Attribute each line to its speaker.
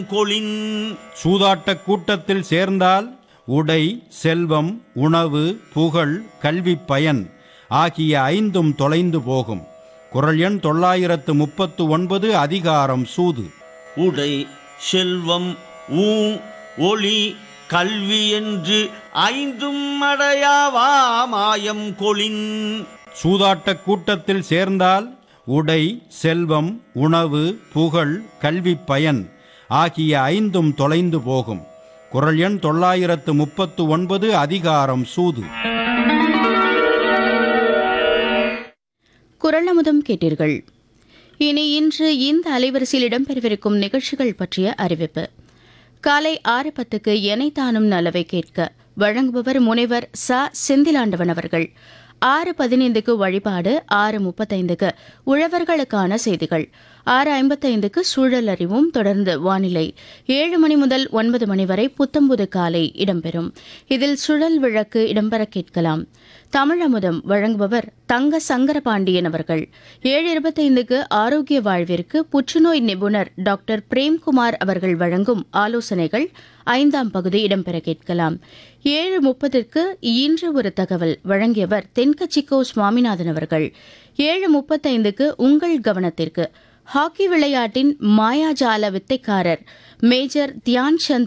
Speaker 1: கொளின்
Speaker 2: சூதாட்டக் கூட்டத்தில் சேர்ந்தால் உடை செல்வம் உணவு புகழ் கல்விப் பயன் ஆகிய ஐந்தும் தொலைந்து போகும் குரல் எண் தொள்ளாயிரத்து முப்பத்து ஒன்பது அதிகாரம் சூது
Speaker 1: உடை செல்வம் ஊ ஒளி கல்வி என்று ஐந்தும் அடையாவா மாயம் கொளின்
Speaker 2: சூதாட்டக் கூட்டத்தில் சேர்ந்தால் உடை செல்வம் உணவு புகழ் கல்விப் பயன் ஆகிய ஐந்தும் தொலைந்து போகும் குரல் எண் தொள்ளாயிரத்து முப்பத்து ஒன்பது அதிகாரம் சூது
Speaker 3: குரலமுதம் கேட்டீர்கள் இனி இன்று இந்த அலைவரிசையில் இடம்பெறவிருக்கும் நிகழ்ச்சிகள் பற்றிய அறிவிப்பு காலை ஆறு பத்துக்கு எனைத்தானும் நலவை கேட்க வழங்குபவர் முனைவர் ச செந்திலாண்டவன் அவர்கள் ஆறு பதினைந்துக்கு வழிபாடு ஆறு முப்பத்தைந்துக்கு உழவர்களுக்கான செய்திகள் ஆறு ஐம்பத்தைந்துக்கு சூழல் அறிவும் தொடர்ந்து வானிலை ஏழு மணி முதல் ஒன்பது மணி வரை புத்தம்புது காலை இடம்பெறும் இதில் சுழல் விளக்கு இடம்பெற கேட்கலாம் தமிழமுதம் வழங்குபவர் தங்க சங்கரபாண்டியன் அவர்கள் ஏழு இருபத்தைந்துக்கு ஆரோக்கிய வாழ்விற்கு புற்றுநோய் நிபுணர் டாக்டர் பிரேம்குமார் அவர்கள் வழங்கும் ஆலோசனைகள் ஐந்தாம் பகுதி இடம்பெற கேட்கலாம் ஏழு முப்பதற்கு இன்று ஒரு தகவல் வழங்கியவர் தென்கட்சிக்கோ சுவாமிநாதன் அவர்கள் ஏழு முப்பத்தைந்துக்கு உங்கள் கவனத்திற்கு ஹாக்கி விளையாட்டின் மாயாஜால வித்தைக்காரர் மேஜர் தியான் சந்த்